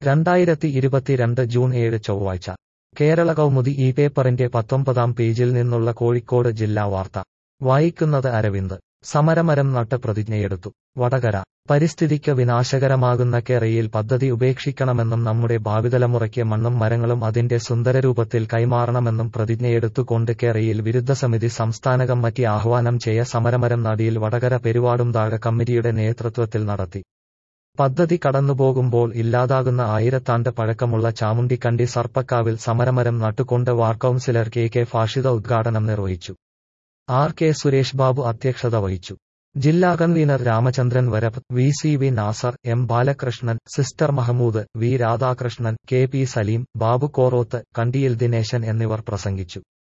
രണ്ടായിരത്തി ഇരുപത്തിരണ്ട് ജൂൺ ഏഴ് ചൊവ്വാഴ്ച കേരള കൗമുദി ഈ പേപ്പറിന്റെ പത്തൊമ്പതാം പേജിൽ നിന്നുള്ള കോഴിക്കോട് ജില്ലാ വാർത്ത വായിക്കുന്നത് അരവിന്ദ് സമരമരം നട്ട് പ്രതിജ്ഞയെടുത്തു വടകര പരിസ്ഥിതിക്ക് വിനാശകരമാകുന്ന കേരയിൽ പദ്ധതി ഉപേക്ഷിക്കണമെന്നും നമ്മുടെ ഭാവിതലമുറയ്ക്ക് മണ്ണും മരങ്ങളും അതിന്റെ സുന്ദരരൂപത്തിൽ കൈമാറണമെന്നും പ്രതിജ്ഞയെടുത്തുകൊണ്ട് കേരയിൽ വിരുദ്ധസമിതി സംസ്ഥാന കമ്മിറ്റി ആഹ്വാനം ചെയ്യ സമരമരം നടിയിൽ വടകര പെരുവാടുംതാഴ കമ്മിറ്റിയുടെ നേതൃത്വത്തിൽ നടത്തി പദ്ധതി കടന്നുപോകുമ്പോൾ ഇല്ലാതാകുന്ന ആയിരത്താണ്ട് പഴക്കമുള്ള ചാമുണ്ടിക്കണ്ടി സർപ്പക്കാവിൽ സമരമരം നട്ടുകൊണ്ട് ward councillor K K Fasitha ഉദ്ഘാടനം നിർവഹിച്ചു ആർ കെ സുരേഷ് ബാബു അധ്യക്ഷത വഹിച്ചു ജില്ലാ കൺവീനർ രാമചന്ദ്രൻ വരപ്പ് V C V Nasar M Balakrishnan sister Mahmood V Radhakrishnan K P Saleem Babu Koroth Kandiyil Dineshan എന്നിവർ പ്രസംഗിച്ചു